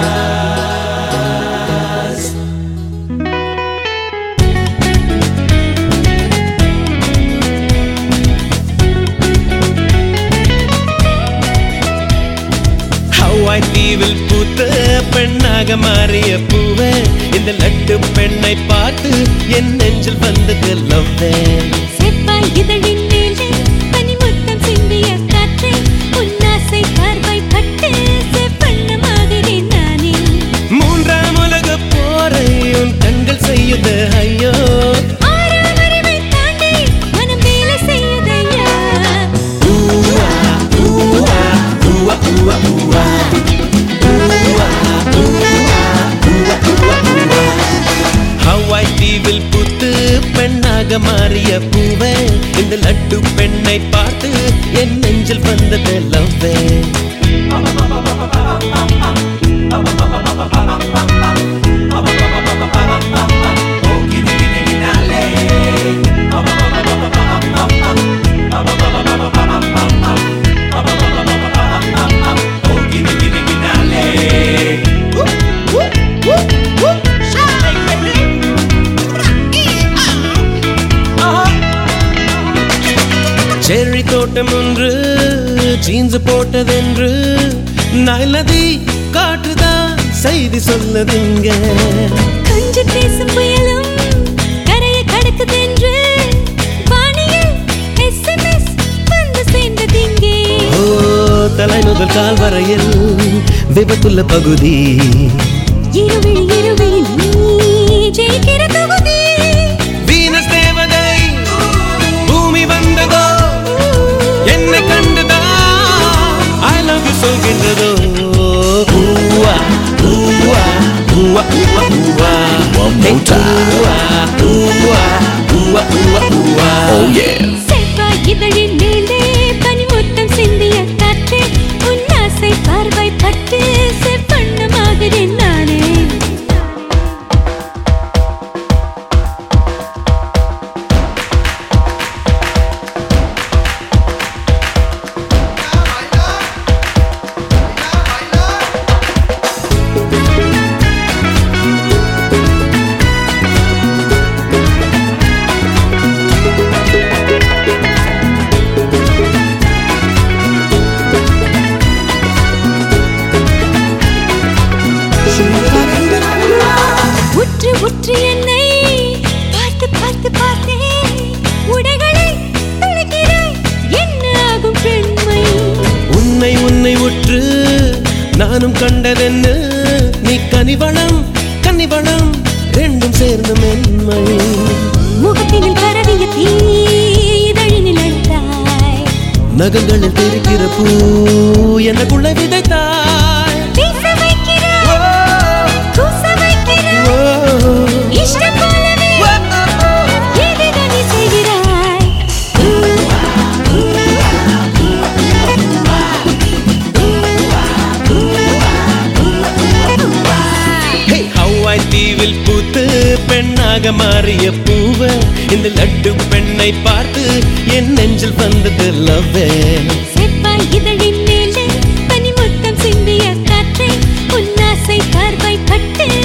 Hawaii தீவில் பூத்த பெண்ணாக மாறிய பூவே இந்த லட்டு பெண்ணை பார்த்து என் நெஞ்சில் வந்தது லவ்வே செவ்வாய் இதழின் மேலே பனிமுத்தம் சிந்திய காற்றே உன்னாசை பார்வை பட்டு செவ்வண்ணமாகிறேன் நானே மூன்றாம் உலக போரை உன் கண்கள் செய்யுது ஐயோ ஆறாம் அறிவை தாண்டி மனம் வேலை செய்யுதையா ஊவா, ஊவா, ஊவா, ஊவா, ஊவா. ஊவா, ஊவா, ஊவா, ஊவா, ஊவா. ஹவாய் தீவில் புத்து பெண்ணாக மாறிய பூவே இந்த லட்டு பெண்ணை பார்த்து என் நெஞ்சில் வந்தது லவ்வே செர்ரி தோட்டம் ஒன்று ஜீன்ஸ் போட்டதென்று நலதி காற்றுதான் செய்தி சொல்லதுங்க கொஞ்சம் பேசும் புயலும் கரையை கடக்குதென்று வானியில் எஸ்எம்எஸ் வந்து சேர்ந்ததிங்கே ஓ தலை முதல் கால் வரையில் விபத்துள்ள பகுதி இருவிழி இருவிழி நீ ஜெயிக்கிற தொகுதி வீனஸ் தேவதை பூமி வந்ததோ என்னை கண்டுதான் ஐ லவ் யூ சொல்கின்றதோ ஊவா ஊவா ஊவா ஊவா ஊவா One more time. ஊவா ஊவா ஊவா ஊவா ஊவா செவ்வாய் இதழின் மேலே பனிமுத்தம் சிந்திய காற்றே உன்னாசை பார்வை பட்டு செவ்வண்ணமாகிறேன் நானே உற்று உற்று என்னை பார்த்து பார்த்து பார்த்தே உடைகளை துளைக்கிறாய் என்ன ஆகும் பெண்மை உன்னை உன்னை உற்று நானும் கண்டதென்ன நீ கனிவளம் கன்னிவளம் ரெண்டும் சேர்ந்த மென்மை முகத்தினில் பரவிய தீ இதழினில் அழுத்தாய் நகங்களில் தெரிக்கிற பூ எனக்குள்ள விதைத்தாய் பேச வைக்கிறாய் கூச வைக்கிறாய் ஓ, இஷ்டம் போலவே ஏதேதோ நீ செய்கிறாய் ஹே, ஹவாய் தீவில் பூத்து பெண்ணாக மாறிய பூவ இந்த லட்டு பெண்ணை பார்த்து என் நெஞ்சில் வந்தது லவ்வே செவ்வாய் இதழின் மேலே பனிமுத்தம் சிந்திய காற்றே உன்னாசை பார்வை பட்டு